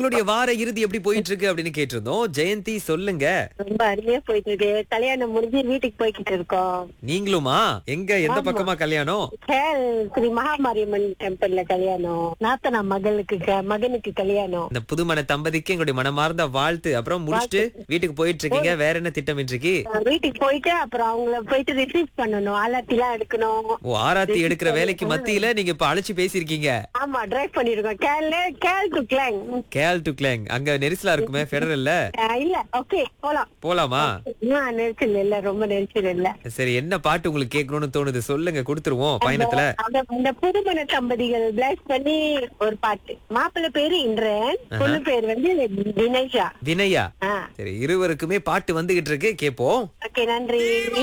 உங்களுடைய வார இறுதி எப்படி போயிட்டு இருக்கு அப்படின்னு கேட்டிருந்தோம் ஜெயந்தி சொல்லுங்க ரொம்ப அருமையா போயிட்டு இருக்கு கல்யாணம் முடிஞ்சு வீட்டுக்கு போய்கிட்டு இருக்கோம் நீங்களுமா எங்க எந்த பக்கமா கல்யாணம் கேள் ஸ்ரீ மகாமாரியம்மன் டெம்பிள்ல கல்யாணம் நாத்தனா மகளுக்கு க- மகனுக்கு கல்யாணம் இந்த புதுமண தம்பதிக்கு எங்களுடைய மனமார்ந்த வாழ்த்து அப்புறம் முடிச்சுட்டு வீட்டுக்கு போயிட்டு இருக்கீங்க வேற என்ன திட்டம் இன்றைக்கு வீட்டுக்கு போயிட்டு அப்புறம் அவங்கள போயிட்டு ரிசீவ் பண்ணணும் ஆலாத்தி எல்லாம் எடுக்கணும் ஓ ஆராத்தி எடுக்கிற வேலைக்கு மத்தியில நீங்க இப்ப அழைச்சு பேசிருக்கீங்க ஆமா டிரைவ் பண்ணிருக்கோம் கேள்ல KL to Klang KL to Klang அங்க நெரிசலா இருக்குமே ஃபெடரல்ல இல்ல ஓகே போலாம் போலாமா ஆ, நெரிசல் இல்ல ரொம்ப நெரிசல் இல்ல சரி என்ன பாட்டு உங்களுக்கு கேட்கணும்னு தோணுது சொல்லுங்க கொடுத்துருவோம் பயணத்துல அந்த- இந்த புதுமண தம்பதிகள் பிளஸ் பண்ணி ஒரு பாட்டு மாப்பிள்ளை பேரு இந்திரன் பொண்ணு பேர் வந்து தினேஷா வினயா ஆ சரி இருவருக்குமே பாட்டு வந்துகிட்டு இருக்கு கேப்போம் ஓகே நன்றி